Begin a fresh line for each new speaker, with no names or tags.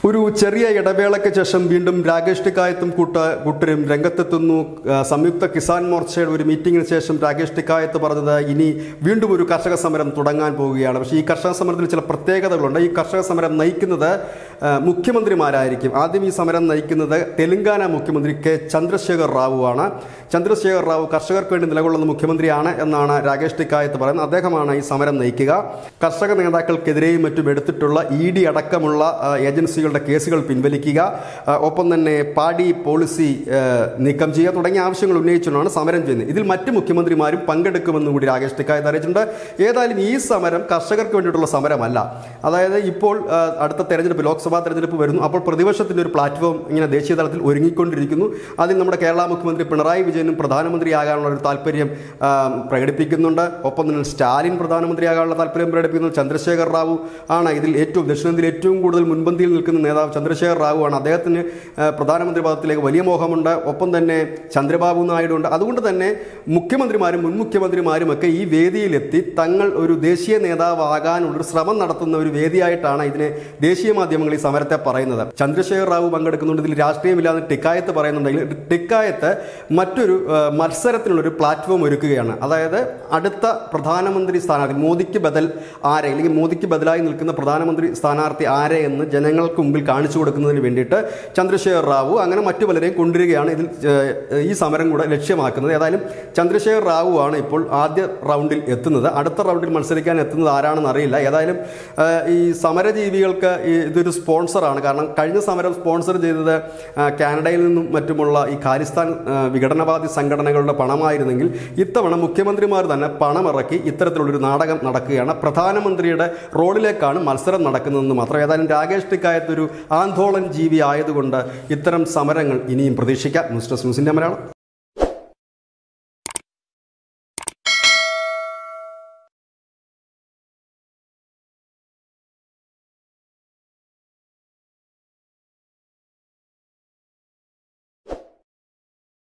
ഒരു ചെറിയ ഇടവേളയ്ക്ക് ശേഷം വീണ്ടും രാകേഷ് ടിക്കായത്തും കൂട്ട കൂട്ടരും രംഗത്തെത്തുന്നു ആ, സംയുക്ത കിസാൻ മോർച്ചയുടെ ഒരു മീറ്റിംഗിന് ശേഷം രാകേഷ് ടിക്കായത്ത് പറഞ്ഞത് ഇനി വീണ്ടും ഒരു കർഷക സമരം തുടങ്ങാൻ പോവുകയാണ് പക്ഷേ ഈ കർഷക സമരത്തിൽ ചില പ്രത്യേകതകളുണ്ട് ഈ കർഷക സമരം നയിക്കുന്നത് ആ, മുഖ്യമന്ത്രിമാരായിരിക്കും ആദ്യം ഈ സമരം നയിക്കുന്നത് തെലങ്കാന മുഖ്യമന്ത്രി കെ ചന്ദ്രശേഖർ റാവു ആണ് ചന്ദ്രശേഖർ റാവു കർഷകർക്ക് വേണ്ടി നിലകൊള്ളുന്ന മുഖ്യമന്ത്രിയാണ് എന്നാണ് രാകേഷ് ടിക്കായത്ത് പറയുന്നത് അദ്ദേഹമാണ് ഈ സമരം നയിക്കുക കർഷക നേതാക്കൾക്കെതിരെയും മറ്റും എടുത്തിട്ടുള്ള ഇ ഡി അടക്കമുള്ള ആ, ഏജൻസികളുടെ കേസുകൾ പിൻവലിക്കുക ആ, ഒപ്പം തന്നെ പാടി പോളിസി ആ, നീക്കം ചെയ്യുക തുടങ്ങിയ ആവശ്യങ്ങൾ ഉന്നയിച്ചുകൊണ്ടാണ് സമരം ചെയ്യുന്നത് ഇതിൽ മറ്റ് മുഖ്യമന്ത്രിമാരും പങ്കെടുക്കുമെന്ന് കൂടി രാകേഷ് ടിക്കായത്ത് അറിയിച്ചിട്ടുണ്ട് ഏതായാലും ഈ സമരം കർഷകർക്ക് വേണ്ടിയിട്ടുള്ള സമരമല്ല അതായത് ഇപ്പോൾ ആ, അടുത്ത തെരഞ്ഞെടുപ്പ് ലോക്സഭാ തെരഞ്ഞെടുപ്പ് വരുന്നു അപ്പോൾ പ്രതിപക്ഷത്തിൻ്റെ ഒരു പ്ലാറ്റ്ഫോം ഇങ്ങനെ ദേശീയ തലത്തിൽ ഒരുങ്ങിക്കൊണ്ടിരിക്കുന്നു അതിൽ നമ്മുടെ കേരള മുഖ്യമന്ത്രി പിണറായി വിജയനും പ്രധാനമന്ത്രിയാകാനുള്ള ഒരു താല്പര്യം ആ, പ്രകടിപ്പിക്കുന്നുണ്ട് ഒപ്പം തന്നെ സ്റ്റാലിൻ പ്രധാനമന്ത്രിയാകാനുള്ള താല്പര്യം പ്രകടിപ്പിക്കുന്നത് ചന്ദ്രശേഖർ റാവു ആണ് ഇതിൽ ഏറ്റവും ദക്ഷിണേന്ത്യയിൽ ഏറ്റവും കൂടുതൽ മുൻപന്തിയിൽ നിൽക്കുന്ന നേതാവ് ചന്ദ്രശേഖർ റാവു ആണ് അദ്ദേഹത്തിന് ആ, പ്രധാനമന്ത്രി പദത്തിലേക്ക് വലിയ മോഹമുണ്ട് ഒപ്പം തന്നെ ചന്ദ്രബാബു നായിഡു ഉണ്ട് അതുകൊണ്ട് തന്നെ മുഖ്യമന്ത്രിമാരും മുൻ മുഖ്യമന്ത്രിമാരും ഒക്കെ ഈ വേദിയിലെത്തി തങ്ങൾ ഒരു ദേശീയ നേതാവാകാനുള്ളൊരു ശ്രമം നടത്തുന്ന ഒരു വേദിയായിട്ടാണ് ഇതിനെ ദേശീയ മാധ്യമങ്ങൾ ഈ സമരത്തെ പറയുന്നത് ചന്ദ്രശേഖർ റാവു പങ്കെടുക്കുന്നുണ്ട് ഇതിൽ രാഷ്ട്രീയമില്ലാതെ ടിക്കായത്ത് പറയുന്നുണ്ടെങ്കിൽ ടിക്കായത്ത് മറ്റൊരു ആ, മത്സരത്തിനുള്ളൊരു പ്ലാറ്റ്ഫോം ഒരുക്കുകയാണ് അതായത് അടുത്ത പ്രധാനമന്ത്രി സ്ഥാനാർത്ഥി മോദിക്ക് ബദൽ ആരെ അല്ലെങ്കിൽ മോദിക്ക് ബദലായി നിൽക്കുന്ന പ്രധാനമന്ത്രി സ്ഥാനാർത്ഥി ആരെ എന്ന് ജനങ്ങൾക്ക് മുമ്പിൽ കാണിച്ചു കൊടുക്കുന്നതിന് വേണ്ടിയിട്ട് ചന്ദ്രശേഖർ റാവു അങ്ങനെ മറ്റു പലരെയും കൊണ്ടുവരികയാണ് ഇതിൽ ഏഹ്, ഈ സമരം കൂടെ ലക്ഷ്യമാക്കുന്നത് ഏതായാലും ചന്ദ്രശേഖർ റാവു ആണ് ഇപ്പോൾ ആദ്യ റൗണ്ടിൽ എത്തുന്നത് അടുത്ത റൗണ്ടിൽ മത്സരിക്കാൻ എത്തുന്നത് ആരാണെന്ന് അറിയില്ല ഏതായാലും ഏഹ്, ഈ സമരജീവികൾക്ക് ഈ ഇതൊരു സ്പോൺസറാണ് കാരണം കഴിഞ്ഞ സമരം സ്പോൺസർ ചെയ്തത് ആ, കാനഡയിൽ നിന്നും മറ്റുമുള്ള ഈ ഖാലിസ്ഥാൻ ആ, വിഘടനവാദി സംഘടനകളുടെ പണമായിരുന്നെങ്കിൽ ഇത്തവണ മുഖ്യമന്ത്രിമാർ തന്നെ പണമിറക്കി ഇത്തരത്തിലുള്ളൊരു നാടകം നടക്കുകയാണ് പ്രധാനമന്ത്രിയുടെ റോഡിലേക്കാണ് മത്സരം നടക്കുന്നതെന്ന് മാത്രം ഏതായാലും രാകേഷ് ടിക്കായത്ത് ഒരു ആന്തോളൻ ജീവി ആയതുകൊണ്ട് ഇത്തരം സമരങ്ങൾ ഇനിയും പ്രതീക്ഷിക്കാം ന്യൂസ് ഡെസ്ക് ന്യൂസിൻ്റെ മലയാളം